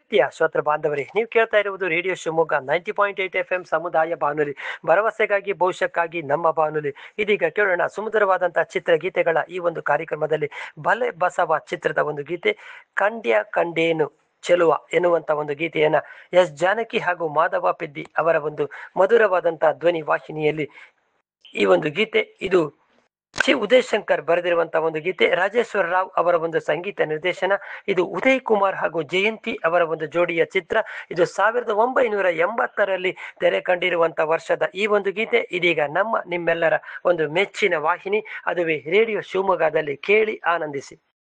ಪ್ರೀತಿಯ ಶ್ರೋತೃ ಬಾಂಧವರೇ ನೀವು ಕೇಳ್ತಾ ಇರುವುದು radio Shivamogga ninety point eight F M ಸಮುದಾಯ ಬಾನುಲಿ ಭರವಸೆಗಾಗಿ ಭವಿಷ್ಯಕ್ಕಾಗಿ ನಮ್ಮ ಬಾನುಲಿ ಇದೀಗ ಕೇಳೋಣ ಸುಮಧುರವಾದಂತಹ ಚಿತ್ರಗೀತೆಗಳ ಈ ಒಂದು ಕಾರ್ಯಕ್ರಮದಲ್ಲಿ ಬಲೆ ಬಸವ ಚಿತ್ರದ ಒಂದು ಗೀತೆ ಕಂಡ್ಯ ಕಂಡೇನು ಚೆಲುವ ಎನ್ನುವಂತ ಒಂದು ಗೀತೆಯನ್ನ ಎಸ್ ಜಾನಕಿ ಹಾಗೂ ಮಾಧವ ಪೆದ್ದಿ ಅವರ ಒಂದು ಮಧುರವಾದಂತಹ ಧ್ವನಿ ವಾಹಿನಿಯಲ್ಲಿ ಈ ಒಂದು ಗೀತೆ ಇದು ಚಿ ಉದಯ್ ಶಂಕರ್ ಬರೆದಿರುವಂತಹ ಒಂದು ಗೀತೆ ರಾಜೇಶ್ವರ ರಾವ್ ಅವರ ಒಂದು ಸಂಗೀತ ನಿರ್ದೇಶನ ಇದು ಉದಯ್ ಕುಮಾರ್ ಹಾಗೂ ಜಯಂತಿ ಅವರ ಒಂದು ಜೋಡಿಯ ಚಿತ್ರ ಇದು ಸಾವಿರದ ಒಂಬೈನೂರ ಎಂಬತ್ತರಲ್ಲಿ ತೆರೆ ಕಂಡಿರುವಂತಹ ವರ್ಷದ ಈ ಒಂದು ಗೀತೆ ಇದೀಗ ನಮ್ಮ ನಿಮ್ಮೆಲ್ಲರ ಒಂದು ಮೆಚ್ಚಿನ ವಾಹಿನಿ ಅದುವೇ ರೇಡಿಯೋ ಶಿವಮೊಗ್ಗದಲ್ಲಿ ಕೇಳಿ ಆನಂದಿಸಿ